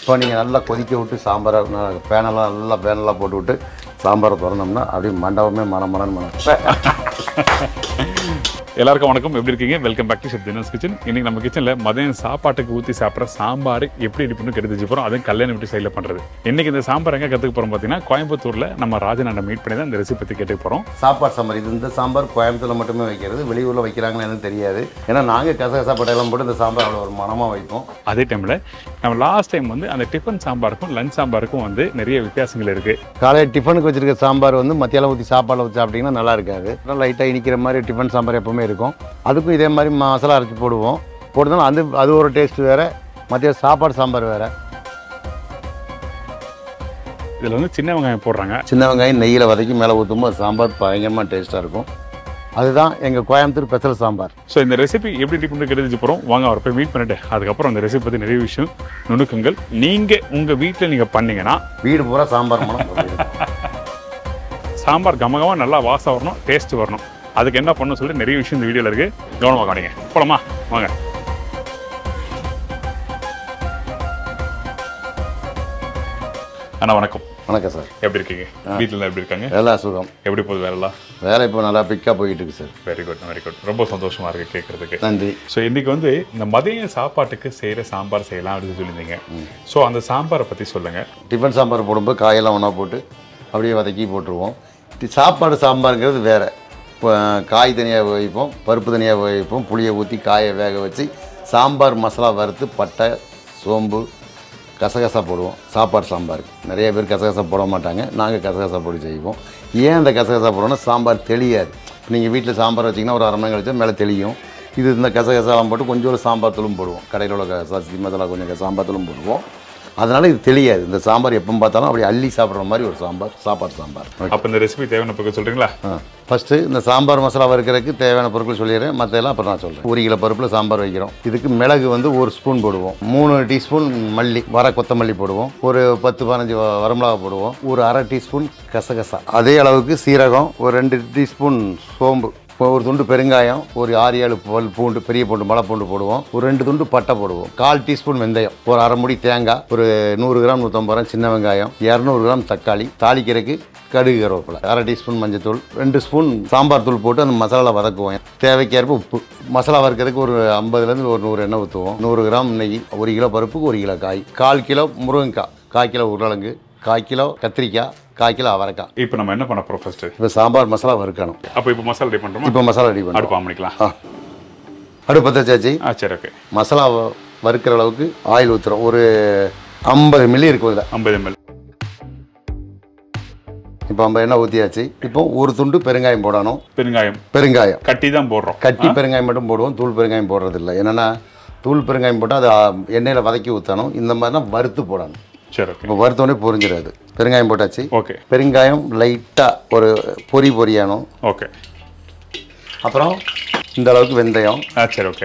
இப்போ நீங்கள் நல்லா கொதிக்க விட்டு சாம்பாரை ந- பேனெல்லாம் நல்லா பேனெல்லாம் போட்டு விட்டு சாம்பாரை திறந்தோம்னா அப்படியே மண்டபமே மனம் மனம் மனம் எல்லாருக்கும் வணக்கம் எப்படி இருக்கீங்க welcome back to chef Dinesh kitchen இன்னைக்கு நம்ம கிச்சனில் மதியம் சாப்பாட்டுக்கு ஊற்றி சாப்பிட்ற சாம்பார் எப்படி எடுப்புன்னு கெடுத்து போகிறோம் அதுவும் கல்யாணம் வீட்டு சைடில் பண்ணுறது இன்னைக்கு இந்த சாம்பார் எங்கே கற்றுக்க போகிறோம் பார்த்தீங்கன்னா கோயம்புத்தூரில் நம்ம ராஜநாட்டை மீட் பண்ணி தான் இந்த ரெசிபி பற்றி கேட்டுக்க போகிறோம் சாப்பாடு சாம்பார் இது இந்த சாம்பார் கோயம்புத்தூரில் மட்டுமே வைக்கிறது வெளியூரில் வைக்கிறாங்கன்னு எனக்கு தெரியாது ஏன்னா நாங்கள் கசகசா பட்டையெல்லாம் போட்டு இந்த சாம்பார் அவ்வளோ ஒரு மனமாக வைப்போம் அதே டைமில் நம்ம லாஸ்ட் டைம் வந்து அந்த டிஃபன் சாம்பாருக்கும் லஞ்ச் சாம்பாருக்கும் வந்து நிறைய வித்தியாசங்கள் இருக்குது காலையில் டிஃபனுக்கு வச்சிருக்க சாம்பார் வந்து மத்தியானம் ஊற்றி சாப்பாடில் வச்சு சாப்பிட்டீங்கன்னா நல்லா இருக்காது லைட்டாக இனிக்கிற மாதிரி டிஃபன் சாம்பார் எப்பவுமே இருக்கும் அதுக்கும் இதே மாதிரி மசாலா அரைச்சி போடுவோம் போட்டதுனால அந்த அது ஒரு டேஸ்ட் வேறு மத்திய சாப்பாடு சாம்பார் வேறு இதில் வந்து சின்ன வெங்காயம் போடுறாங்க சின்ன வெங்காயம் நெய்யில் வதக்கி மேலே ஊற்றும்போது சாம்பார் பயங்கரமாக டேஸ்ட்டாக இருக்கும் அதுதான் எங்கள் கோயம்புத்தூர் ஸ்பெஷல் சாம்பார் ஸோ இந்த ரெசிபி எப்படி டிஃபன் கெடுத்து போகிறோம் வாங்க அவரை போய் மீட் பண்ணிட்டு அதுக்கப்புறம் அந்த ரெசிபி பற்றி நிறைய விஷயம் நுணுக்கங்கள் நீங்கள் உங்கள் வீட்டில் நீங்கள் பண்ணீங்கன்னா வீடு பூரா சாம்பார் மனம் கொட்டிடும். சாம்பார் கமகமாக நல்லா வாசம் வரணும் டேஸ்ட் வரணும் அதுக்கு என்ன பண்ணணும் சொல்லிட்டு நிறைய விஷயம் இந்த வீடியோவில் இருக்குது கவனமாக காணிங்க போலாமா வாங்க அண்ணா வணக்கம் வணக்கம் சார் எப்படி இருக்கீங்க வீட்டில் எப்படி இருக்காங்க வேலை சுகம் எப்படி போகுது வேலைலாம் வேலை இப்போ நல்லா பிக்காக போயிட்டு இருக்கு sir very good very good ரொம்ப சந்தோஷமா இருக்கு கேட்கறதுக்கு நன்றி ஸோ இன்னைக்கு வந்து இந்த மதிய சாப்பாட்டுக்கு செய்கிற சாம்பார் செய்யலாம் அப்படின்னு சொல்லியிருந்தீங்க ஸோ அந்த சாம்பாரை பற்றி சொல்லுங்கள் டிஃபன் சாம்பார் போடும்போது காயெல்லாம் ஒன்றா போட்டு அப்படியே வதக்கி போட்டுருவோம் டி- சாப்பாடு சாம்பாருங்கிறது வேறு இப்போ காய் தனியாக வைப்போம் பருப்பு தனியாக வைப்போம் புளியை ஊற்றி காயை வேக வச்சு சாம்பார் மசாலா வறுத்து பட்டை சோம்பு கசகசா போடுவோம் சாப்பாடு சாம்பாருக்கு நிறைய பேர் கசகசா போட மாட்டாங்க நாங்கள் கசகசா போட்டு செய்வோம் ஏன் அந்த கசகசா போடுறோம்னா சாம்பார் தெளியாது நீங்கள் வீட்டில் சாம்பார் வச்சிங்கன்னா ஒரு அரை மணி நேரம் கழிச்சா மேலே தெளியும் இது இந்த கசகசாலாம் போட்டு கொஞ்சம் ஒரு சாம்பார் தூளும் போடுவோம் கடையில் உள்ள க- சசி மசாலா கொஞ்சம் க- சாம்பார் தூளும் போடுவோம் அதனால் இது தெரியாது இந்த சாம்பார் எப்போ பார்த்தாலும் அப்படி அள்ளி சாப்பிட்ற மாதிரி ஒரு சாம்பார் சாப்பாடு சாம்பார் அப்போ இந்த ரெசிபி தேவையான பக்கம் சொல்கிறீங்களா ஃபஸ்ட்டு இந்த சாம்பார் மசாலா வறுக்கிறதுக்கு தேவையான பொருட்கள் சொல்லிடுறேன் மற்றெல்லாம் அப்புறம் நான் சொல்கிறேன் ஒரு கிலோ பருப்பில் சாம்பார் வைக்கிறோம் இதுக்கு மிளகு வந்து ஒரு ஸ்பூன் போடுவோம் மூணு டீஸ்பூன் மல்லி வர கொத்தமல்லி போடுவோம் ஒரு பத்து பதினஞ்சு வ- வரமிளகா போடுவோம் ஒரு அரை டீஸ்பூன் கசகசா அதே அளவுக்கு சீரகம் ஒரு ரெண்டு டீஸ்பூன் சோம்பு இப்போ ஒரு துண்டு பெருங்காயம் ஒரு ஆறு ஏழு பல் பூண்டு பெரிய பூண்டு மலை பூண்டு போடுவோம் ஒரு ரெண்டு துண்டு பட்டை போடுவோம் கால் டீஸ்பூன் வெந்தயம் ஒரு அரை முடி தேங்காய் ஒரு நூறு கிராம் நூற்றம்பது கிராம் சின்ன வெங்காயம் இரநூறு கிராம் தக்காளி தாளிக்கிறதுக்கு கடுகு கருவேப்பிலை அரை டீஸ்பூன் மஞ்சத்தூள் ரெண்டு ஸ்பூன் சாம்பார் தூள் போட்டு அந்த மசாலாவில் வதக்குவோம் தேவைக்கேற்ப உப்பு மசாலா வறுக்கிறதுக்கு ஒரு ஐம்பதுலேருந்து ஒரு நூறு எண்ணெய் ஊற்றுவோம் நூறு கிராம் நெய் ஒரு கிலோ பருப்புக்கு ஒரு கிலோ காய் கால் கிலோ முருங்கைக்காய் கால் கிலோ உருளைக்கிழங்கு கால் கிலோ கத்திரிக்காய் கால் கிலோ அவரைக்காய் இப்போ நம்ம என்ன பண்ண போகிறோம் ஃபர்ஸ்ட் இப்போ சாம்பார் மசாலா வறுக்கணும் அப்போ இப்போ மசாலா ரெடி பண்ணுறோமா இப்போ மசாலா ரெடி பண்ணுவோம் அடுப்பு ஆன் பண்ணிக்கலாம் ஆ அடுப்பு வச்சாச்சு ஆ சரி ஓகே மசாலா வ- வறுக்கிற அளவுக்கு ஆயில் ஊற்றுறோம் ஒரு ஐம்பது மில்லி இருக்கும் இதில் ஐம்பது எம்எல் இப்போ ஐம்பது எண்ணெய் ஊற்றியாச்சு இப்போ ஒரு துண்டு பெருங்காயம் போடணும் பெருங்காயம் பெருங்காயம் கட்டி தான் போடுறோம் கட்டி பெருங்காயம் மட்டும் போடுவோம் தூள் பெருங்காயம் போடுறது இல்லை என்னென்னா தூள் பெருங்காயம் போட்டால் அது ஆ, எண்ணெயில் வதக்கி ஊற்றணும் இந்த மாதிரினா வறுத்து போடணும் சரி ஓகே இப்போ வறுத்தோடனே பொரிஞ்சிடாது பெருங்காயம் போட்டாச்சு ஓகே பெருங்காயம் லைட்டாக ஒரு பொரி பொரியானும் ஓகே அப்புறம் இந்த அளவுக்கு வெந்தயம் ஆ சரி ஓகே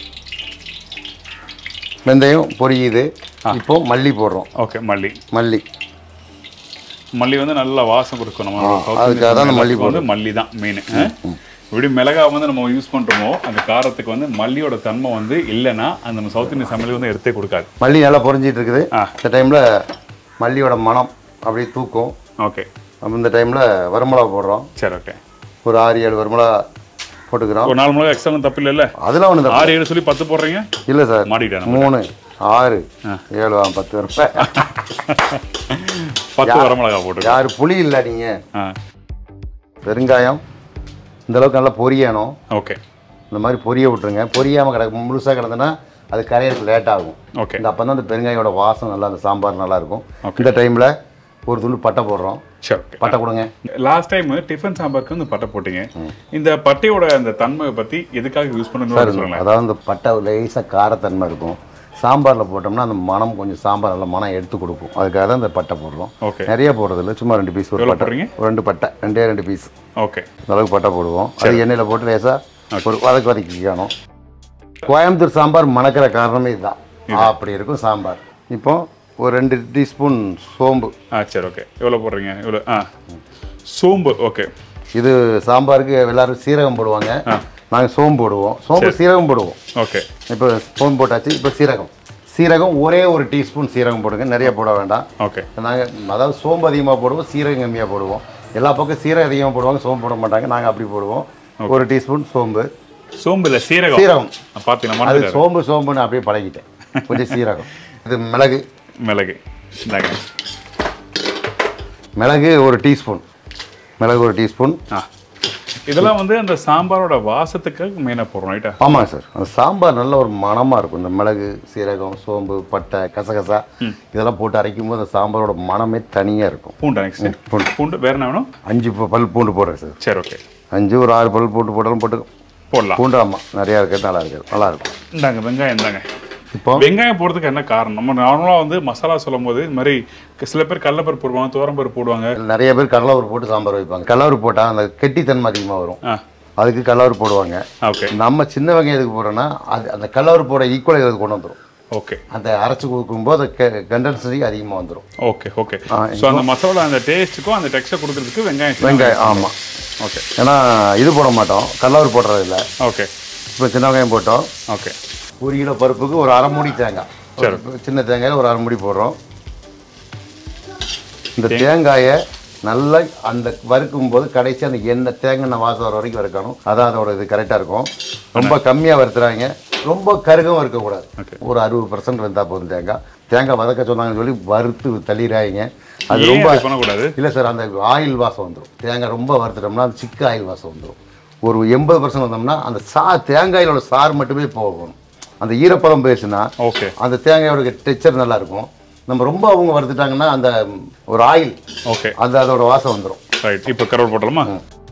வெந்தயம் பொரியுது இப்போ மல்லி போடுறோம் ஓகே மல்லி மல்லி மல்லி வந்து நல்லா வாசம் கொடுக்கும் நம்ம South அதுக்காக தான் அந்த Indian மல்லி எல்லாத்துக்கும் வந்து மல்லி தான் மெயின் இப்படி மிளகா வந்து நம்ம யூஸ் பண்ணுறோமோ அந்த காரத்துக்கு வந்து மல்லியோட தன்மை வந்து இல்லைன்னா அந்த நம்ம சவுத் இந்தியன் சமையல் வந்து எடுத்தே கொடுக்காது மல்லி நல்லா பொரிஞ்சிட்டு இருக்குது ஆ. இந்த டைமில் மல்லியோட மனம் அப்படியே தூக்கும் ஓகே அப்ப இந்த டைமில் வரமிளகா போடுறோம் சரி ஓகே ஒரு ஆறு ஏழு வரமிளகா போட்டுக்கிறோம் ஒரு நாலு மிளகா எக்ஸ்ட்ரா தப்பு இல்லைல்ல அதெல்லாம் ஒன்று ஆறு ஏழு சொல்லி பத்து போடுறீங்க இல்லை சார் மாட்டிக்கிட்டேன் மூணு ஆறு ஏழு ஆ, பத்து வருஷம் பத்து வரமிளகா போட்டு யார் புளி இல்லை நீங்கள் ஆ பெருங்காயம் இந்த அளவுக்கு நல்லா பொரியணும் ஓகே இந்த மாதிரி பொரிய விட்டுருங்க பொரியாமல் கிடக்கு முழுசாக கிடந்ததுன்னா அது கரையிறதுக்கு லேட் ஆகும் ஓகே இந்த அப்போ தான் அந்த பெருங்காயோட வாசம் நல்லா அந்த சாம்பார் நல்லா இருக்கும் இந்த டைமில் ஒரு துண்டு பட்டை போடுறோம் சரி ஓகே பட்டை கொடுங்க லாஸ்ட் டைம் டிஃபன் சாம்பாருக்கு வந்து பட்டை போட்டீங்க இந்த பட்டையோட அந்த தன்மையை பத்தி எதுக்காக யூஸ் பண்ணணும்னு சொல்லுங்களேன் அதாவது இந்த பட்டை லேசாக காரத்தன்மை இருக்கும் சாம்பாரில் போட்டோம்னா அந்த மனம் கொஞ்சம் சாம்பார் நல்ல மனம் எடுத்து கொடுக்கும் அதுக்காக தான் இந்த பட்டை போடுறோம் ஓகே நிறைய போடுறது இல்லை சும்மா ரெண்டு பீஸ் ஒரு எவ்வளோ பட்டை போடுறீங்க ஒரு ரெண்டு பட்டை ரெண்டே ரெண்டு பீஸ் ஓகே இந்த அளவுக்கு பட்டை போடுவோம் அது எண்ணெயில் போட்டு லேசாக ஒரு வதக்கு வதக்கிக்கணும் கோயம்புத்தூர் சாம்பார் மணக்கிற காரணமே இதுதான் அப்படி இருக்கும் சாம்பார் இப்போ ஒரு ரெண்டு டீஸ்பூன் சோம்பு ஆ சரி ஓகே எவ்வளோ போடுறீங்க இவ்வளோ ஆ சோம்பு ஓகே இது சாம்பாருக்கு எல்லாரும் சீரகம் போடுவாங்க நாங்கள் சோம்பு போடுவோம் சோம்பு சீரகம் போடுவோம் ஓகே இப்போ சோம்பு போட்டாச்சு இப்போ சீரகம் சீரகம் ஒரே ஒரு டீஸ்பூன் சீரகம் போடுங்க நிறைய போட வேண்டாம் ஓகே நாங்கள் அதாவது சோம்பு அதிகமாக போடுவோம் சீரகம் கம்மியாக போடுவோம் எல்லா பக்கம் சீரகம் அதிகமாக போடுவாங்க சோம்பு போட மாட்டாங்க நாங்கள் அப்படி போடுவோம் ஒரு டீஸ்பூன் சோம்பு சோம்பு இல்ல சீரகம் சீரகம் பாத்தீங்கன்னா அது மறந்துட்டாரு. சோம்பு சோம்புன்னு அப்படியே பழகிட்டேன் கொஞ்சம் சீரகம் இது மிளகு மிளகு இந்தாங்க மிளகு ஒரு டீஸ்பூன் மிளகு ஒரு டீஸ்பூன் ஆ இதெல்லாம் வந்து அந்த சாம்பாரோட வாசத்துக்காக மெயினாக போடுறோம் ரைட்டா ஆமாங்க சார் அந்த சாம்பார் நல்ல ஒரு மணமாக இருக்கும் இந்த மிளகு சீரகம் சோம்பு பட்டை கசகசா இதெல்லாம் போட்டு அரைக்கும் போது அந்த சாம்பாரோட மணமே தனியாக இருக்கும் பூண்டா நெக்ஸ்ட் பூண்டு. பூண்டு வேற என்ன வேணும் அஞ்சு ப- பல் பூண்டு போடுறேன் சார் சரி ஓகே அஞ்சு ஒரு ஆறு பல் பூண்டு போட்டாலும் போட்டு போடலாம் பூண்டு ஆமாம் நிறையா இருக்கிறது நல்லா இருக்குது நல்லா இருக்கும் இந்தாங்க வெங்காயம் இந்தாங்க இப்போ வெங்காயம் போடுறதுக்கு என்ன காரணம் நம்ம நார்மலாக வந்து மசாலா சொல்லும் போது இது மாதிரி சில பேர் கடலப்பருப்பு போடுவாங்க துவரம்பருப்பு போடுவாங்க நிறைய பேர் கடலவர் போட்டு சாம்பார் வைப்பாங்க கடலவர் போட்டால் அந்த கெட்டித்தன்மை அதிகமாக வரும் ஆ அதுக்கு கடலவர் போடுவாங்க ஓகே நம்ம சின்ன வெங்காயம் எதுக்கு போடுறோன்னா அது அந்த கடலவர் போட ஈக்குவலாக இதுக்கு கொண்டு வந்துடும் ஓகே அந்த அரைச்சி கொடுக்கும்போது கண்டன்சரி அதிகமாக வந்துடும் ஓகே ஓகே ஸோ அந்த மசாலா அந்த டேஸ்ட்டுக்கும் அந்த டெக்ஸ்டர் கொடுக்கறதுக்கு வெங்காயம் வெங்காயம் ஆமாம் ஓகே ஏன்னா இது போட மாட்டோம் கடலவர் போடுறது இல்லை ஓகே இப்போ சின்ன வெங்காயம் போட்டோம் ஓகே ஒரு கிலோ பருப்புக்கு ஒரு அரை மூடி தேங்காய் சரி. ஒரு சின்ன தேங்காயில் ஒரு அரை மூடி போடுறோம் இந்த தேங்காயை நல்லா அந்த வறுக்கும் போது கடைசி அந்த எண்ணெய் தேங்காய் வாசம் வர வரைக்கும் வறுக்கணும் அதான் அதோட இது கரெக்டாக இருக்கும் ரொம்ப கம்மியாக வறுத்துறாங்க ரொம்ப கருகவும் இருக்கக்கூடாது Okay. ஒரு அறுபது பர்சன்ட் வெந்தால் போதும் தேங்காய் தேங்காய் வதக்க சொன்னாங்கன்னு சொல்லி வறுத்து தள்ளிடுறாங்க அது ஏன் ரொம்ப அப்படி பண்ணக்கூடாது இல்லை சார் அந்த ஆயில் வாசம் வந்துடும் தேங்காய் ரொம்ப வறுத்துட்டோம்னா அந்த சிக்க ஆயில் வாசம் வந்துடும் ஒரு எண்பது பர்சன்ட் வந்தோம்னா அந்த சா தேங்காயிலோட சாறு மட்டுமே போகணும் அந்த ஈரப்பதம் போயிடுச்சுன்னா ஓகே அந்த தேங்காயோட டெக்ஸ்சர் நல்லா இருக்கும் நம்ம ரொம்ப அவங்க வறுத்துட்டாங்கன்னா அந்த ஒரு ஆயில் ஓகே அந்த அதோட வாசம் வந்துடும் ரைட் இப்போ கருவல் போட்டலாமா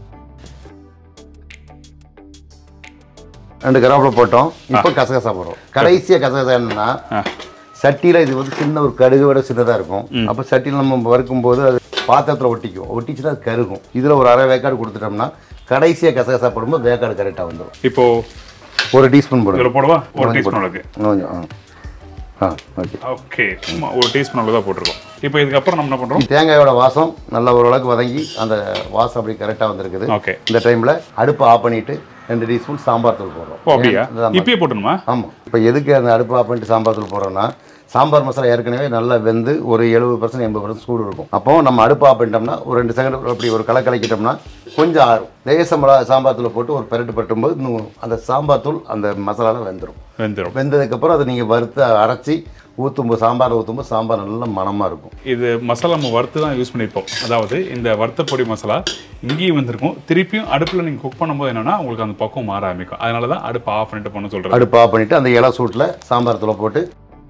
ரெண்டு கருவேப்பிலை போட்டோம் இப்போ கசகசா போடுறோம் கடைசியாக கசகசா என்னன்னா ஆ சட்டியில் இது வந்து சின்ன ஒரு கடுகு விட சின்னதாக இருக்கும் அப்போ சட்டியில் நம்ம வறுக்கும் போது அது பாத்திரத்தில் ஒட்டிக்கும் ஒட்டிச்சுன்னா அது கருகும் இதில் ஒரு அரை வேக்காடு கொடுத்துட்டோம்னா கடைசியாக கசகசா போடும்போது வேக்காடு கரெக்டாக வந்துடும் இப்போ ஒரு டீஸ்பூன் போடுங்க இதில் போடவா ஒரு டீஸ்பூன் அளவுக்கு இன்னும் கொஞ்சம் ஆ ஆ ஓகே ஓகே சும்மா ஒரு டீஸ்பூன் அளவு தான் போட்டிருக்கோம் இப்போ இதுக்கப்புறம் நம்ம என்ன பண்ணுறோம் தேங்காயோட வாசம் நல்ல ஓரளவுக்கு வதங்கி அந்த வாசம் அப்படி கரெக்டாக வந்திருக்குது ஓகே இந்த டைமில் அடுப்பை ஆஃப் பண்ணிட்டு ரெண்டு டீஸ்பூன் சாம்பார் தூள் போடுறோம் ஓ அப்படியா ஏன், இப்பயே போட்டணுமா ஆமாம் இப்போ எதுக்கு அந்த அடுப்பு ஆஃப் பண்ணிட்டு சாம்பார் தூள் போடுறோம்னா சாம்பார் மசாலா ஏற்கனவே நல்லா வெந்து ஒரு எழுபது பர்சன்ட் எண்பது பர்சன்ட் சூடு இருக்கும் அப்போ நம்ம அடுப்பு ஆஃப் பண்ணிட்டோம்னா ஒரு ரெண்டு செகண்ட் அப்படி ஒரு கலை கலக்கிட்டோம்னா கொஞ்சம் ஆறும் லேச மிளகா சாம்பார் தூளை போட்டு ஒரு பெரட்டு பட்டும்போது இன்னும் அந்த சாம்பார் தூள் அந்த மசாலாவில் வெந்துடும் வெந்துடும் வெந்ததுக்கப்புறம் அதை நீங்கள் வறுத்து அரைச்சி ஊற்றும்போது சாம்பார் ஊற்றும்போது சாம்பார் நல்ல மணமாக இருக்கும் இது மசாலா நம்ம வறுத்து தான் யூஸ் பண்ணியிருப்போம் அதாவது இந்த வறுத்த பொடி மசாலா இங்கேயும் வந்திருக்கும் திருப்பியும் அடுப்பில் நீங்கள் குக் பண்ணும்போது என்னன்னா உங்களுக்கு அந்த பக்கம் மாற ஆரம்பிக்கும் அதனால தான் அடுப்பு ஆஃப் பண்ணிட்டு பண்ண சொல்கிறது அடுப்பு ஆஃப் பண்ணிவிட்டு அந்த இலை சூட்டில் சாம்பார் தூளை போட்டு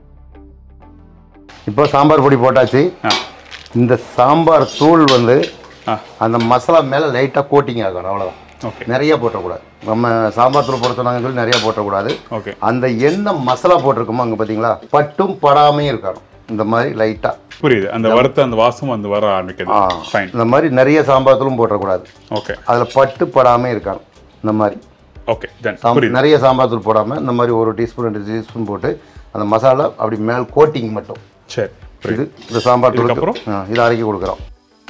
இப்போ சாம்பார் பொடி போட்டாச்சு ஆ இந்த சாம்பார் தூள் வந்து ஆ அந்த மசாலா மேலே லைட்டாக கோட்டிங் ஆகணும் அவ்வளோதான் ஓகே நிறைய போட்டக்கூடாது நம்ம சாம்பார் தூள் போட சொன்னாங்கன்னு சொல்லி நிறைய போட்டக்கூடாது ஓகே அந்த என்ன மசாலா போட்டிருக்கோமோ அங்கே பார்த்தீங்களா பட்டும் படாமையும் இருக்கணும் இந்த மாதிரி லைட்டாக புரியுது அந்த வறுத்த அந்த வாசம் வந்து வர ஆரம்பிக்குது ஆ ஃபைன் இந்த மாதிரி நிறைய சாம்பார் தூளும் போட்டக்கூடாது ஓகே அதில் பட்டு படாமல் இருக்கணும் இந்த மாதிரி ஓகே தென் சாம் புரியுது நிறைய சாம்பார் தூள் போடாமல் இந்த மாதிரி ஒரு டீஸ்பூன் ரெண்டு டீஸ்பூன் போட்டு அந்த மசாலா அப்படி மேல் கோட்டிங் மட்டும் சரி புரியுது இது இந்த சாம்பார் தூளுக்கு இதுக்கப்புறம்? ஆ, இதை அரைக்கி கொடுக்குறோம்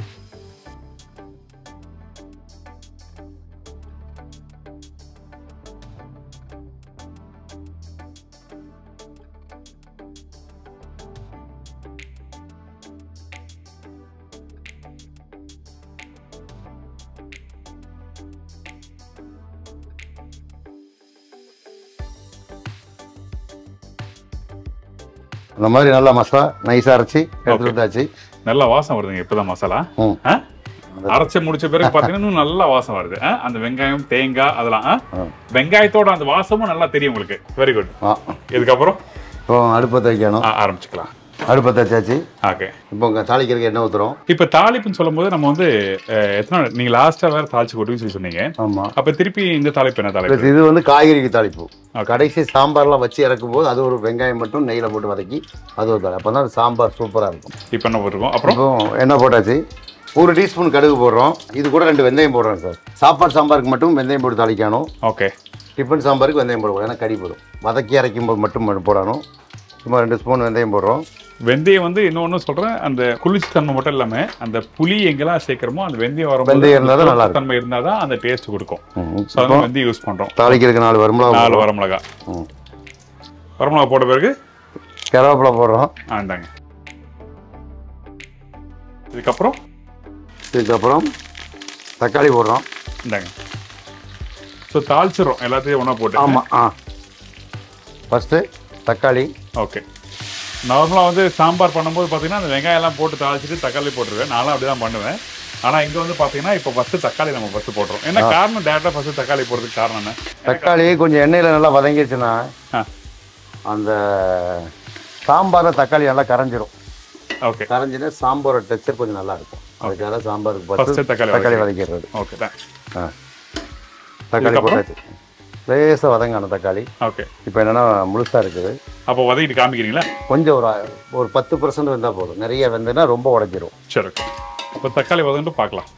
அந்த மாதிரி நல்லா மசாலா நைஸாக அரைச்சி எடுத்துட்டு வந்தாச்சு நல்ல வாசம் வருதுங்க இப்பதான் மசாலா ம். ஆ? அரைச்சு முடிச்ச பிறகு பாத்தீங்கன்னா இன்னும் நல்ல வாசம் வருது ஆ? அந்த வெங்காயம் தேங்காய் அதெல்லாம் ஆ? ஆ. வெங்காயத்தோட அந்த வாசமும் நல்லா தெரியும் உங்களுக்கு வெரி குட் ஆ இதுக்கப்புறம் இப்போ அடுப்பத்தை வைக்கணும் ஆ, ஆரம்பிச்சுக்கலாம் அடுப்பத்தை வச்சாச்சு ஓகே இப்போ உங்கள் தாளிக்கிறதுக்கு எண்ணெய் ஊற்றுறோம் இப்ப தாளிப்புன்னு சொல்லும்போது நம்ம வந்து அஹ், எத்தனை நாள் நீங்க லாஸ்டா வேற தாளிச்சு கொட்டுன்னு சொல்லி சொன்னீங்க ஆமாம் அப்ப திருப்பி இந்த தாளிப்பு என்ன தாளிப்பு இது வந்து காய்கறிக்கு தாளிப்பு கடைசி சாம்பார்லாம் வச்சு இறக்கும் போது அது ஒரு வெங்காயம் மட்டும் நெய்யில் போட்டு வதக்கி அது ஒரு தாளி அப்போ தான் சாம்பார் சூப்பராக இருக்கும் இப்ப என்ன போட்டிருக்கோம் அப்புறம் இப்போ எண்ணெய் போட்டாச்சு ஒரு டீஸ்பூன் கடுகு போடுறோம் இது கூட ரெண்டு வெந்தயம் போடுறோம் சார் சாப்பாடு சாம்பாருக்கு மட்டும் வெந்தயம் போட்டு தாளிக்கணும் ஓகே டிஃபன் சாம்பாருக்கு வெந்தயம் போடக்கூடாது ஏன்னா கறி போடும் வதக்கி அரைக்கும் போது மட்டும் மட்டும் போடணும் சும்மா ரெண்டு ஸ்பூன் வெந்தயம் போடுறோம் வெந்தயம் வந்து இன்னொன்னு சொல்றேன் அந்த குளிர்ச்சி தன்மை மட்டும் இல்லாம அந்த புளி எங்கெல்லாம் சேர்க்கிறோமோ அந்த வெந்தயம் வரும் வெந்தயம் இருந்தா தான் நல்லா இருக்கும். தன்மை இருந்தாதான் அந்த டேஸ்ட் கொடுக்கும் ம். ஸோ அதனால வெந்தயம் யூஸ் பண்றோம் தாளிக்கிறதுக்கு நாலு வரும்பலா நாலு வரமிளகா ம். வரமிளகா போட்ட பிறகு கருவேப்பிலை போடுறோம் ஆ இந்தாங்க இதுக்கப்புறம் இதுக்கப்புறம் தக்காளி போடுறோம் இந்தாங்க ஸோ தாளிச்சிடுறோம் எல்லாத்தையும் ஒன்றா போட்டு ஆமாம் ஆ ஃபஸ்ட்டு தக்காளி ஓகே நார்மலாக வந்து சாம்பார் பண்ணும்போது பார்த்தீங்கன்னா அந்த வெங்காயம் எல்லாம் போட்டு தாளிச்சிட்டு தக்காளி போட்டுருவேன் நானும் அப்படி தான் பண்ணுவேன் ஆனால் இங்கே வந்து பார்த்தீங்கன்னா இப்போ ஃபஸ்ட்டு தக்காளி நம்ம ஃபஸ்ட்டு போட்டுறோம் என்ன காரணம் டேரெக்டாக ஃபஸ்ட்டு தக்காளி போடுறதுக்கு காரணம் என்ன தக்காளி கொஞ்சம் எண்ணெயில் நல்லா வதங்கிடுச்சுன்னா ஆ அந்த சாம்பாரில் தக்காளி நல்லா கரைஞ்சிரும் ஓகே கரைஞ்சினா சாம்பாரோட டெக்ஸ்சர் கொஞ்சம் நல்லா இருக்கும் அதுக்காக சாம்பாருக்கு ஃபஸ்ட்டு பார்த்து தக்காளி தக்காளி வதக்கிடுறது ஓகே தான் ஆ தக்காளி இதுக்கப்புறம்? போட்டாச்சு லேசாக வதங்கணும் தக்காளி ஓகே இப்போ என்னென்னா முழுசாக இருக்குது அப்போ வதக்கிட்டு காமிக்கிறீங்களா கொஞ்சம் ஒரு ஒரு பத்து பர்சன்ட் வெந்தால் போதும் நிறைய வெந்துன்னா ரொம்ப உடைஞ்சிரும் சரி ஓகே இப்போ தக்காளி வதங்கிட்டு பார்க்கலாம்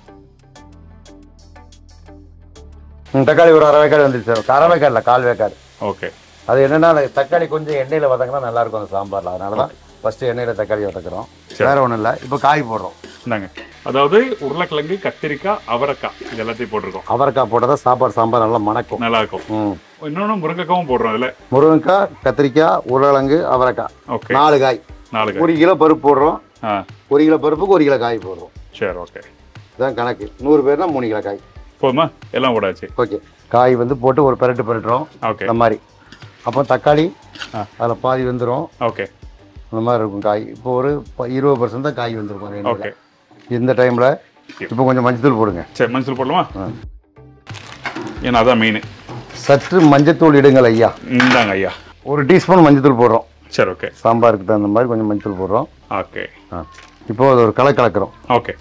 ம், தக்காளி ஒரு அரை வேக்காடு வந்துருச்சு அரை வேக்காடு இல்லை கால் வேக்காடு ஓகே அது என்னன்னா அந்த தக்காளி கொஞ்சம் எண்ணெயில் வதங்கினா நல்லா இருக்கும் அந்த சாம்பாரில் அதனால தான் ஃபஸ்ட்டு எண்ணெயில் தக்காளி வதக்குறோம் வேற ஒன்றும் இல்லை இப்போ காய் போடுறோம் இந்தாங்க அதாவது உருளைக்கிழங்கு கத்திரிக்காய் அவரைக்காய் இது எல்லாத்தையும் போட்டிருக்கோம் அவரைக்காய் போட்டால் தான் சாப்பாடு சாம்பார் நல்லா மணக்கும் நல்லா இருக்கும் ம் இன்னொன்று முருங்கைக்காவும் போடுறோம் அதில் முருங்கைக்காய் கத்திரிக்காய் உருளைக்கிழங்கு அவரைக்காய் ஓகே நாலு காய் நாலு காய் ஒரு கிலோ பருப்பு போடுறோம் ஆ ஒரு கிலோ பருப்புக்கு ஒரு கிலோ காய் போடுறோம் சரி ஓகே இதுதான் கணக்கு நூறு பேர்னா மூணு கிலோ காய் போதுமா எல்லாம் போடாச்சு ஓகே காய் வந்து போட்டு ஒரு பெரட்டு பெரட்டுறோம் ஓகே இந்த மாதிரி அப்போ தக்காளி ஆ. அதில் பாதி வந்துடும் ஓகே அந்த மாதிரி இருக்கும் காய் இப்போ ஒரு ப- இருபது பர்சன்ட் தான் காய் வந்திருக்கும் ரெண்டு ஓகே இந்த டைமில் இப்போ கொஞ்சம் மஞ்சத்தூள் போடுங்க சரி மஞ்சள் போடலாமா ஆ. ஏன்னா அதான் மெயின் சற்று மஞ்சத்தூள் இடுங்கள் ஐயா இந்தாங்க ஐயா ஒரு டீஸ்பூன் மஞ்சத்தூள் போடுறோம் சரி ஓகே சாம்பாருக்கு தகுந்த மாதிரி கொஞ்சம் மஞ்சத்தூள் போடுறோம் ஓகே ஆ இப்போ அது ஒரு கலை கலக்கிறோம் ஓகே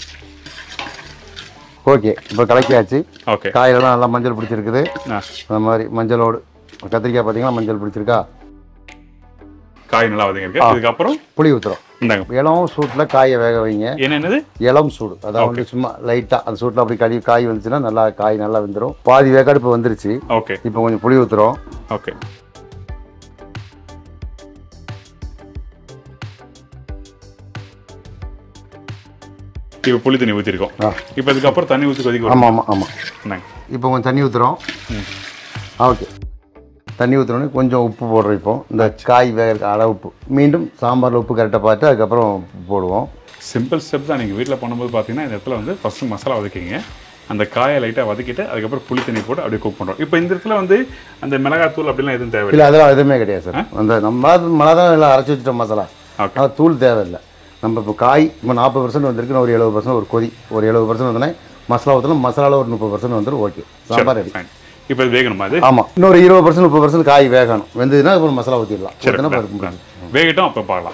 ஓகே இப்போ கலக்கியாச்சு ஓகே காயிலெல்லாம் நல்லா மஞ்சள் பிடிச்சிருக்குது ஆ அந்த மாதிரி மஞ்சளோடு கத்திரிக்காய் பார்த்தீங்கன்னா மஞ்சள் பிடிச்சிருக்கா காய் நல்லா வதங்கிருக்கு இதுக்கப்புறம் புளி ஊற்றுறோம் இந்தாங்க இளம் சூட்டில் காயை வேக வைங்க என்ன என்னது இளம் சூடு அதாவது வந்து சும்மா லைட்டாக அந்த சூட்டில் அப்படி கழுவி காய் வந்துச்சுன்னா நல்லா காய் நல்லா வெந்துடும் பாதி வேக்காடு இப்போ வந்துருச்சு ஓகே இப்போ கொஞ்சம் புளி ஊற்றுறோம் ஓகே இப்போ புளி தண்ணி ஊற்றிருக்கோம் ஆ இப்போ இதுக்கப்புறம் தண்ணி ஊற்றி கொதிக்க ஆமாம் ஆமாம் ஆமாம் இந்தாங்க இப்போ கொஞ்சம் தண்ணி ஊற்றுறோம் ம். ஓகே தண்ணி ஊற்றுறோன்னே கொஞ்சம் உப்பு போடுறோம் இப்போ இந்த காய் வேக அளவு உப்பு மீண்டும் சாம்பாரில் உப்பு கரெக்டாக பார்த்து அதுக்கப்புறம் உப்பு போடுவோம் சிம்பிள் ஸ்டெப் தான் நீங்கள் வீட்டில் பண்ணும்போது பார்த்தீங்கன்னா இந்த இடத்துல வந்து ஃபஸ்ட்டு மசாலா வதக்கிங்க அந்த காயை லைட்டாக வதக்கிட்டு அதுக்கப்புறம் புளி தண்ணி போட்டு அப்படியே குக் பண்ணுறோம் இப்போ இந்த இடத்துல வந்து அந்த மிளகாத்தூள் அப்படிலாம் எதுவும் தேவையில்லை இல்லை அதெல்லாம் எதுவுமே கிடையாது சார் அந்த நம்ம மழை தான் எல்லாம் அரைச்சி வச்சுட்டோம் மசாலா ஓகே ஆனால் தூள் தேவையில்லை நம்ம இப்போ காய் இப்போ நாற்பது பர்சன்ட் வந்திருக்கு ஒரு எழுபது பர்சன்ட் ஒரு கொதி ஒரு எழுபது பர்சன்ட் வந்தோடனே மசாலா ஊற்றணும் மசாலாவில் ஒரு முப்பது பர்சன்ட் வந்துடும் ஓகே சாம்பார் ரெடி ஃபைன் இப்போ இது வேகணுமா அது ஆமாம் இன்னொரு இருபது பர்சன்ட் முப்பது பர்சன்ட் காய் வேகணும் வெந்ததுன்னா அப்புறம் மசாலா ஊற்றிடலாம் சரி ஊற்றினா done, பருப்பு done. வேகட்டும் அப்போ பார்க்கலாம்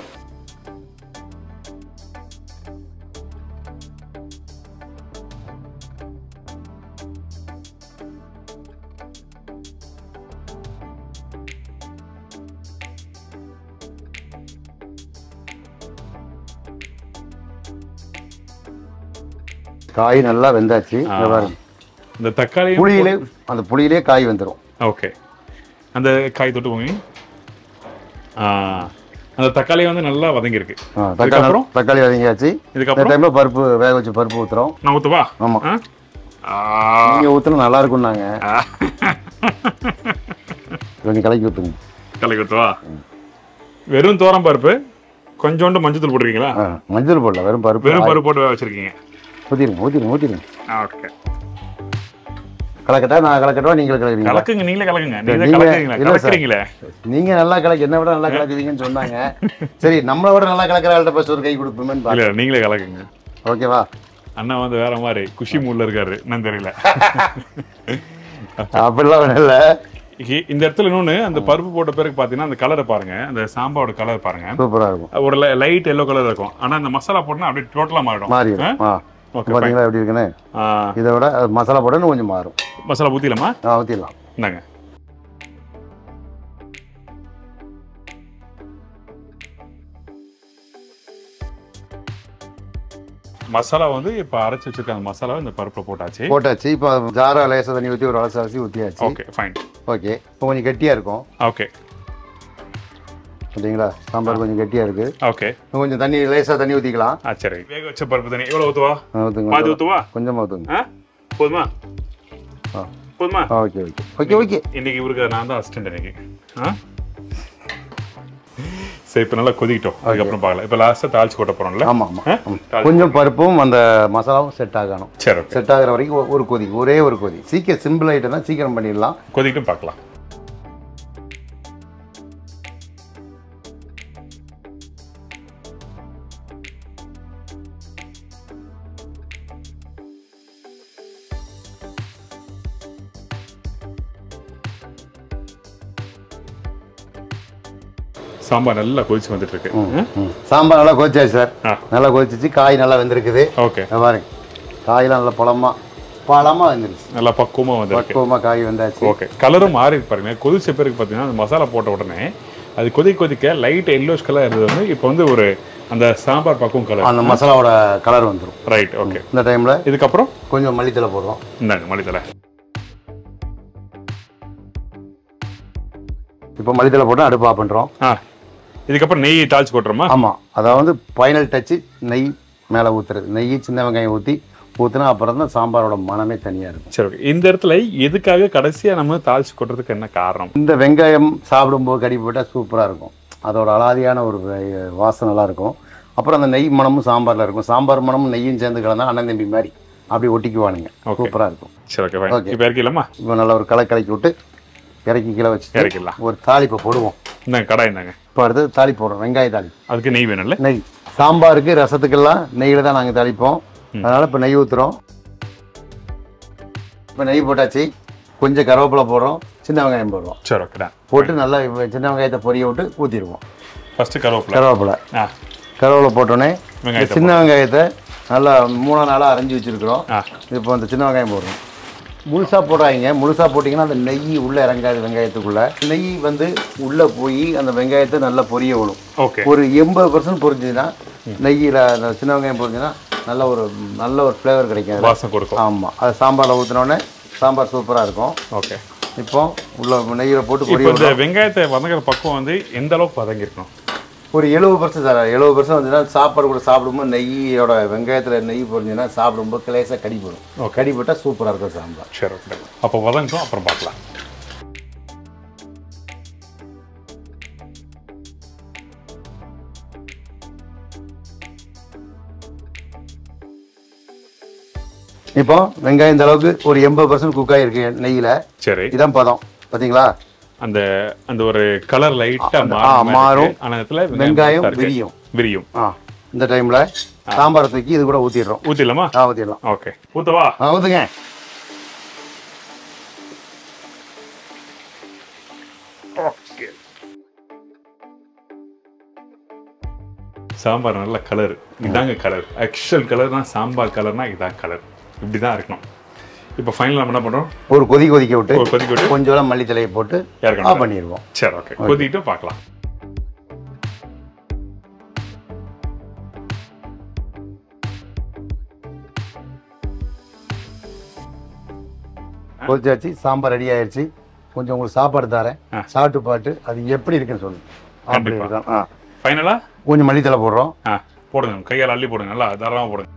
காய் நல்லா வெந்தாச்சு இங்க பாருங்க. இந்த தக்காளி புளியிலே அந்த புளியிலே காய் வந்துடும் ஓகே அந்த காய் தொட்டு போங்க ஆ அந்த தக்காளி வந்து நல்லா வதங்கியிருக்கு தக்காளி இதுக்கப்புறம்? தக்காளி வதங்கியாச்சு இந்த இதுக்கப்புறம் டைமில் பருப்பு வேக வச்சு பருப்பு ஊற்றுறோம் நான் ஊற்றுவா ஆமாம் ஆ ஆ. நீங்கள் ஊற்றினா நல்லா இருக்கும்னாங்க ஆ. கொஞ்சம் கலக்கி ஊற்றுங்க கலக்கி ஊற்றுவா வெறும் தோரம் பருப்பு கொஞ்சோண்டு மஞ்சள் தூள் போட்டுருக்கீங்களா ஆ மஞ்சள் போடல வெறும் பருப்பு வெறும் பருப்பு போட்டு வேக வச்சிருக்கீங்க ஊற்றிடுங்க ஊற்றிடுங்க ஊற்றிடுங்க ஓகே கலக்கட்டா நான் கலக்கட்டா நீங்கள் கலக்குறீங்களா கலக்குங்க நீங்களே கலக்குங்க நீங்களே நீங்க- கலக்குறீங்களா இல்ல சார். கலக்குறீங்களே நீங்க நல்லா கலக்கு என்ன விட நல்லா கலக்குவீங்கன்னு சொன்னாங்க சரி நம்மளை விட நல்லா கலக்கிற ஆள்கிட்ட ஃபர்ஸ்ட் ஒரு கை கொடுப்போமேன்னு இல்ல பார்த்தேன் நீங்களே கலக்குங்க ஓகேவா அண்ணா வந்து வேற மாதிரி குஷி மூட்ல இருக்காரு என்னன்னு தெரியல அப்படிலாம் ஒன்றும் இல்லை இ- இந்த இடத்துல இன்னொன்னு அந்த பருப்பு போட்ட பிறகு பாத்தீங்கன்னா அந்த கலரை பாருங்க அந்த சாம்பாரோட கலர் பாருங்க சூப்பராக இருக்கும் ஒரு லைட் எல்லோ கலர் இருக்கும் ஆனா இந்த மசாலா போட்டா அப்படியே டோட்டலா மாறிடும் மாறிடும் ஆ ஓகே பார்த்தீங்களா எப்படி இருக்குன்னு இதை விட அது மசாலா போட இன்னும் கொஞ்சம் மாறும் மசாலா ஊத்திடலாமா ஆ ஊற்றிடலாம் இந்தாங்க மசாலா வந்து இப்ப அரைச்சு வச்சிருக்க அந்த மசாலாவை இந்த பருப்புல போட்டாச்சு போட்டாச்சு இப்போ ஜாரா லேசாக தண்ணி ஊற்றி ஒரு அலசி அலசி ஊற்றியாச்சு ஓகே ஃபைன் ஓகே இப்போ கொஞ்சம் கெட்டியாக இருக்கும் ஓகே பார்த்தீங்களா சாம்பார் கொஞ்சம் கெட்டியாக இருக்குது ஓகே இன்னும் கொஞ்சம் தண்ணி லேசாக தண்ணி ஊற்றிக்கலாம் ஆ சரி வேக வச்ச பருப்பு தண்ணி எவ்வளவு ஊத்துவா ஊற்றுங்க பாதி ஊத்துவா கொஞ்சமாக ஊற்றுங்க ஆ போதுமா ஆ போதுமா ஓகே ஓகே ஓகே ஓகே இன்னைக்கு இவருக்கு நான் தான் அசிஸ்டன்ட் இன்னைக்கு ஆ சரி இப்போ நல்லா கொதிக்கிட்டோம் அதுக்கப்புறம் பார்க்கலாம் இப்போ லாஸ்ட்டாக தாளிச்சு கொட்ட போகிறோம்ல ஆமாம் ஆமாம் கொஞ்சம் பருப்பும் அந்த மசாலாவும் செட் ஆகணும் சரி ஓகே செட் ஆகிற வரைக்கும் ஒ- ஒரு கொதி ஒரே ஒரு கொதி சீக்கிரம் சிம்பிள் ஐட்டம் தான் சீக்கிரம் பண்ணிடலாம் கொதிக்கிட்டும் பார்க்கலாம் சாம்பார் நல்லா கொதிச்சு வந்துட்டு இருக்கு ம். சாம்பார் நல்லா கொதிச்சாச்சு சார் ஆ. நல்லா கொதிச்சிச்சு காய் நல்லா வெந்திருக்குது ஓகே இங்க பாருங்க காயெல்லாம் நல்லா பழமா பழமா வெந்துருச்சு நல்லா பக்குவமாக வந்திருக்கு பக்குவமாக காய் வெந்தாச்சு ஓகே கலரும் மாறி இருக்கு பாருங்க கொதிச்ச பிறகு பார்த்தீங்கன்னா அந்த மசாலா போட்ட உடனே அது கொதிக்க கொதிக்க லைட் எல்லோஸ் கலர் இருந்தது வந்து இப்போ வந்து ஒரு அந்த சாம்பார் பக்குவம் கலர் அந்த மசாலாவோட கலர் வந்துடும் ரைட் ஓகே இந்த டைமில் இதுக்கப்புறம் கொஞ்சம் மல்லித்தலை போடுறோம் இந்தாங்க மல்லித்தலை இப்போ மல்லித்தலை போட்டு அடுப்பு ஆஃப் பண்ணுறோம் ஆ இதுக்கப்புறம் நெய் தாளிச்சு கொட்டுறோமா ஆமாம் அதாவது ஃபைனல் டச்சு நெய் மேலே ஊற்றுறது நெய் சின்ன வெங்காயம் ஊற்றி ஊற்றினா அப்புறம் தான் சாம்பாரோட மனமே தனியாக இருக்கும் சரி ஓகே இந்த இடத்துல எதுக்காக கடைசியாக நம்ம தாளிச்சு கொட்டுறதுக்கு என்ன காரணம் இந்த வெங்காயம் சாப்பிடும்போது கடி போட்டால் சூப்பராக இருக்கும் அதோட அலாதியான ஒரு வே- வாசனை நல்லா இருக்கும் அப்புறம் அந்த நெய் மணமும் சாம்பாரில் இருக்கும் சாம்பார் மணமும் நெய்யும் சேர்ந்து கலந்தா அண்ணன் தம்பி மாதிரி அப்படி ஒட்டிக்குவானுங்க Okay. சூப்பராக இருக்கும் சரி ஓகே ஃபைன் Okay. இப்போ இறக்கலாமா இப்போ நல்லா ஒரு களை கலக்கி விட்டு இறக்கி கீழே வச்சுட்டு இறக்கிடலாம் ஒரு தாளிப்பை போடுவோம் இந்தாங்க கடாய் இந்தாங்க இப்போ அடுத்து தாளி போடுறோம் வெங்காய தாளி அதுக்கு நெய் வேணும்ல நெய் சாம்பாருக்கு ரசத்துக்கெல்லாம் நெய்யில் தான் நாங்கள் தாளிப்போம் அதனால் இப்போ நெய் ஊற்றுறோம் இப்போ நெய் போட்டாச்சு கொஞ்சம் கருவேப்பிலை போடுறோம் சின்ன வெங்காயம் போடுறோம் சரி ஓகே தான் போட்டு நல்லா இப்ப சின்ன வெங்காயத்தை பொரிய விட்டு ஊற்றிடுவோம் ஃபஸ்ட்டு கருவேப்பிலை கருவேப்பிலை ஆ கருவேப்பிலை போட்டோன்னே இந்த வெங்காயத்தை சின்ன வெங்காயத்தை நல்லா மூணு நாளாக அரைஞ்சி வச்சுருக்குறோம் ஆ இப்போ அந்த சின்ன வெங்காயம் போடுறோம் முழுசாக போடாதீங்க முழுசாக போட்டிங்கன்னா அந்த நெய் உள்ளே இறங்காது வெங்காயத்துக்குள்ளே நெய் வந்து உள்ளே போய் அந்த வெங்காயத்தை நல்லா பொரிய விடும் ஓகே ஒரு எண்பது பர்சன்ட் பொரிஞ்சுதுன்னா நெய்யில் அந்த சின்ன வெங்காயம் பொரிஞ்சுன்னா நல்ல ஒரு நல்ல ஒரு ஃப்ளேவர் கிடைக்கும் அதுல. வாசம் கொடுக்கும் ஆமாம் அது சாம்பாரில் ஊற்றினோடனே சாம்பார் சூப்பராக இருக்கும் ஓகே இப்போ உள்ள நெய்யில் போட்டு இப்போ பொரிய இந்த வெங்காயத்தை வதங்குற பக்குவம் வந்து எந்த அளவுக்கு வதங்கிருக்கணும் ஒரு எழுபது பர்சன்ட் சார் எழுபது பர்சன்ட் வந்துன்னா சாப்பாடு கூட சாப்பிடும்போது நெய்யோட வெங்காயத்தில் நெய் பொரிஞ்சுன்னா சாப்பிடும்போது கிளேசாக கடி போடும் Okay. கடி போட்டால் சூப்பராக இருக்கும் சாம்பார் சரி ஓகே அப்போ வதங்கட்டும் அப்புறம் பார்க்கலாம் இப்போ வெங்காயம் இந்த அளவுக்கு ஒரு எண்பது பர்சன்ட் குக் ஆகிருக்கு நெய்யில் சரி இதான் பதம் பார்த்தீங்களா அந்த அந்த ஒரு கலர் லைட்டா ஆ, மாறும். ஆன இடத்துல வெங்காயம் பெருசா இருக்கு. விரியும். விரியும் ஆ இந்த டைமில் சாம்பாரை தூக்கி இது கூட ஊற்றிடுறோம் ஊத்திடலாமா ஆ ஊற்றிடலாம் ஓகே ஊத்தவா ஆ ஊற்றுங்க சாம்பார் நல்ல கலர் இதாங்க கலர் ஆக்சுவல் கலர்னா சாம்பார் கலர்னா இதான் கலர் இப்படி தான் இருக்கணும் இப்போ ஃபைனல் நம்ம என்ன பண்றோம் ஒரு கொதி கொதிக்க விட்டு ஒரு கொதிக்க விட்டு கொஞ்சம் மல்லித்தலையை போட்டு இறக்கணும் ஆஃப் பண்ணிடுவோம் சரி ஓகே கொதிக்கிட்டு பார்க்கலாம் கொதிச்சாச்சு சாம்பார் ரெடி ஆயிடுச்சு கொஞ்சம் உங்களுக்கு சாப்பாடு தரேன் ஆ. சாப்பிட்டு பார்த்து அது எப்படி இருக்குன்னு சொல்லுங்க அப்படி கண்டிப்பா. இருக்கும் ஆ ஃபைனலா கொஞ்சம் மல்லித்தலை போடுறோம் ஆ போடுங்க கையால் அள்ளி போடுங்க நல்லா தாராளமாக போடுங்க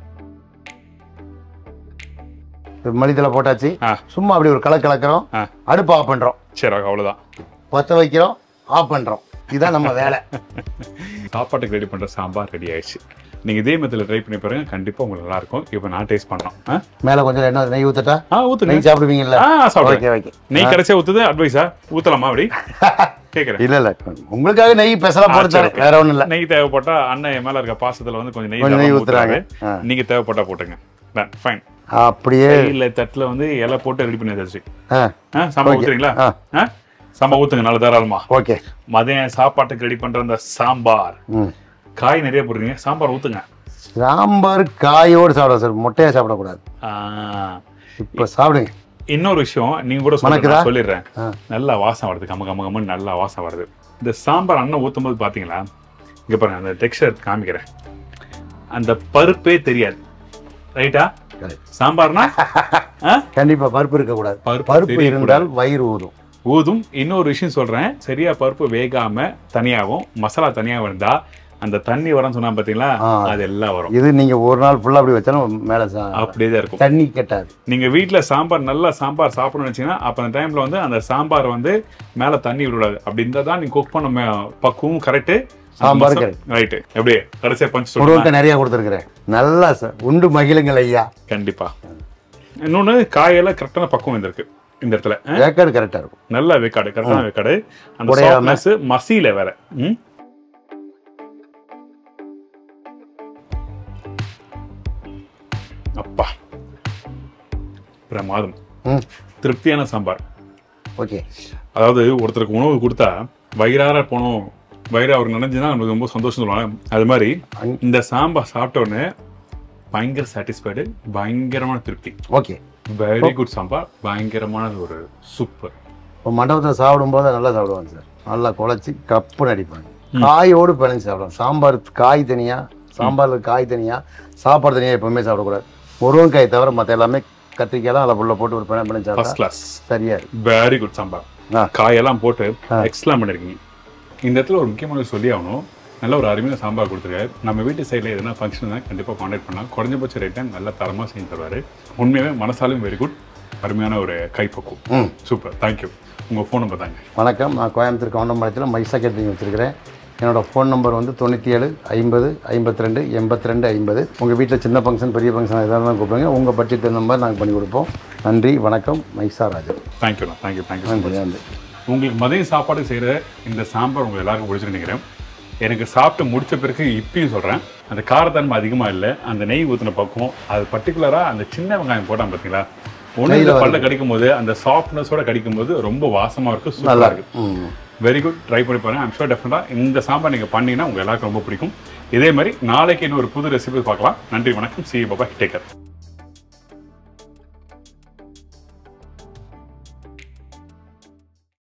இப்ப மல்லித்தலை போட்டாச்சு ஆ சும்மா அப்படி ஒரு கலக்கு கலக்கிறோம் ஆ அடுப்பு ஆஃப் பண்ணுறோம் சரி ஓகே அவ்வளோதான் பற்ற வைக்கிறோம் ஆஃப் பண்ணுறோம் இதுதான் நம்ம வேலை சாப்பாட்டுக்கு ரெடி பண்ணுற சாம்பார் ரெடி ஆயிடுச்சு நீங்கள் இதே மெத்தில் ட்ரை பண்ணி பாருங்க கண்டிப்பாக உங்களுக்கு நல்லா இருக்கும் இப்போ நான் டேஸ்ட் பண்ணோம் ஆ மேலே கொஞ்சம் என்ன நெய் ஊற்றட்டா ஆ ஊற்றுங்க நெய் சாப்பிடுவீங்கல்ல ஆ சாப்பிடுங்க ஓகே ஓகே நெய் கடைசியா ஊத்துது அட்வைஸா ஊத்தலாமா அப்படி கேக்குறேன் இல்லை இல்லை உங்களுக்காக நெய் பெசலாக போட்டு சரி, தரேன் வேற ஒன்றும் இல்லை நெய் தேவைப்பட்டா அண்ணன் என் மேல இருக்க பாசத்துல வந்து கொஞ்சம் நெய் கொஞ்சம் நெய் தரமா ஊத்துறாங்க. ஊத்துறாரு. நீங்க தேவைப்பட்டா போட்டுங்க ஃபைன் அப்படியே இல்ல தட்டுல வந்து இலை போட்டு ரெடி பண்ணி வச்சாச்சு ஆ ஆ, சாம்பார் ஊத்துறீங்களா ஆ ஆ? சாம்பார் ஊத்துங்க நல்ல தாராளமா ஓகே மதியம் சாப்பாட்டுக்கு ரெடி பண்ற அந்த சாம்பார் ம் காய் நிறைய போடுறீங்க சாம்பார் ஊத்துங்க சாம்பார் காயோடு சாப்பிட சார் முட்டையாக சாப்பிடக்கூடாது ஆ, இப்போ சாப்பிடுங்க இன்னொரு விஷயம் நீங்க கூட சொல்லுங்க மணக்குதா? நான் சொல்லிடுறேன் ஆ நல்லா வாசம் வருது கம்ம கம்ம கம்மன்னு நல்லா வாசம் வருது இந்த சாம்பார் அண்ணன் ஊத்தும் போது பாத்தீங்களா இங்க பாருங்க அந்த டெக்ஸ்டர் காமிக்கிறேன் அந்த பருப்பே தெரியாது ரைட்டா Correct. சாம்பார்னா ஆ? கண்டிப்பா பருப்பு இருக்கக்கூடாது பருப்பு பருப்பு தெரியக்கூடாது. இருந்தால் வயிறு ஊதும் ஊதும் இன்னொரு விஷயம் சொல்றேன் சரியா பருப்பு வேகாம தனியாகவும் மசாலா தனியாகவும் இருந்தா அந்த தண்ணி வரன்னு சொன்னா பாத்தீங்களா ஆ. அது எல்லாம் வரும் இது நீங்க ஒரு நாள் ஃபுல்லா அப்படி வச்சாலும் மேல சா- அப்படியே தான் இருக்கும் தண்ணி கெட்டாது நீங்க வீட்ல சாம்பார் நல்லா சாம்பார் சாப்பிடணும்னு வச்சீங்கன்னா அப்ப அந்த டைம்ல வந்து அந்த சாம்பார் வந்து மேல தண்ணி விடக்கூடாது அப்படி இருந்தா தான் நீங்க குக் பண்ண ம- பக்குவம் கரெக்ட் சாம்பார் கறி ரைட்டு எப்படி கடைசியா பஞ்ச் சொல்லுங்க முருங்கக்காய் நிறைய கொடுத்துருக்குறேன் நல்லா சார் உண்டு மகிழுங்கள் ஐயா கண்டிப்பா இன்னொன்னு காயெல்லாம் கரெக்டான பக்குவம் வந்திருக்கு இந்த இடத்துல அஹ், வேக்காடு கரெக்டாக இருக்கும் நல்ல வேக்காடு கரெக்டான வேக்காடு அந்த உடையாம. சாஃப்ட்னஸ் மசியில வேற ம் அப்பா பிரமாதம் ம் திருப்தியான சாம்பார் ஓகே அதாவது ஒருத்தருக்கு உணவு கொடுத்தா வயிறார போனோம் வயிறு அவர் நினைஞ்சுன்னா நமக்கு ரொம்ப சந்தோஷம் சொல்லுவாங்க அது மாதிரி அங்- இந்த சாம்பார் சாப்பிட்ட உடனே பயங்கர சாட்டிஸ்ஃபைடு பயங்கரமான திருப்தி ஓகே வெரி குட் சாம்பார் பயங்கரமான ஒரு சூப்பர் இப்போ மண்டபத்தில் சாப்பிடும்போது நல்லா சாப்பிடுவாங்க சார் நல்லா குழச்சி கப்புன்னு அடிப்பாங்க காயோடு பிணைஞ்சு சாப்பிடுவாங்க சாம்பார் காய் தனியாக சாம்பாரில் காய் தனியாக சாப்பாடு தனியாக எப்பவுமே சாப்பிடக்கூடாது முருங்கைக்காய் தவிர மற்ற எல்லாமே கத்திரிக்காயெல்லாம் அதில் உள்ள போட்டு ஒரு பிணை பிணைஞ்சு சாப்பிட்டா ஃபர்ஸ்ட் கிளாஸ் சரியா இருக்கு வெரி குட் சாம்பார் ஆ. காயெல்லாம் போட்டு எக்ஸ்லாம் பண்ணிருக்கீங்க இந்த இடத்துல ஒரு முக்கியமான விஷயம் சொல்லி ஆகணும் நல்ல ஒரு அருமையான சாம்பார் கொடுத்துருக்காரு நம்ம வீட்டு சைடில் எதுனா ஃபங்க்ஷன் தான் கண்டிப்பாக காண்டாக்ட் பண்ணலாம் குறைஞ்சபட்ச ரேட்டை நல்ல தரமாக செஞ்சு தருவார் உண்மையாகவே மனசாலும் வெரி குட் அருமையான ஒரு கைப்பக்குவம் ம் சூப்பர் தேங்க்யூ உங்கள் ஃபோன் நம்பர் தாங்க வணக்கம் நான் கோயம்புத்தூர் கவுண்டம்பாளையத்தில் மைசா கேட்டரிங் வச்சுருக்கிறேன் என்னோட ஃபோன் நம்பர் வந்து தொண்ணூற்றி ஏழு ஐம்பது ஐம்பத்தி ரெண்டு எண்பத்தி ரெண்டு ஐம்பது உங்கள் வீட்டில் சின்ன ஃபங்க்ஷன் பெரிய ஃபங்க்ஷன் எதாவது தான் கூப்பிடுங்க உங்கள் பட்ஜெட் தகுந்த மாதிரி நாங்கள் பண்ணி கொடுப்போம் நன்றி வணக்கம் மைசா ராஜன் தேங்க்யூண்ணா தேங்க்யூ தேங்க்யூ நன்றி நன்றி உங்களுக்கு மதிய சாப்பாடு செய்கிற இந்த சாம்பார் உங்களுக்கு எல்லாருக்கும் பிடிச்சிருக்கு நினைக்கிறேன் எனக்கு சாப்பிட்டு முடிச்ச பிறகு இப்பயும் சொல்கிறேன் அந்த காரத்தன்மை அதிகமாக இல்லை அந்த நெய் ஊற்றின பக்கம் அது பர்டிகுலராக அந்த சின்ன வெங்காயம் போட்டான் பார்த்தீங்களா ஒன்று பல்ல கடிக்கும் போது அந்த சாஃப்ட்னஸோட கடிக்கும் போது ரொம்ப வாசமாக இருக்கும் நல்லா சூப்பராக இருக்கு இருக்கு ம் வெரி குட் ட்ரை பண்ணி பாருங்க ஐம் ஷோர் டெஃபினட்டாக இந்த சாம்பார் நீங்கள் பண்ணீங்கன்னா உங்கள் எல்லாருக்கும் ரொம்ப பிடிக்கும் இதே மாதிரி நாளைக்கு இன்னொரு புது ரெசிபி பார்க்கலாம் நன்றி வணக்கம் சி பாபா டேக்கர்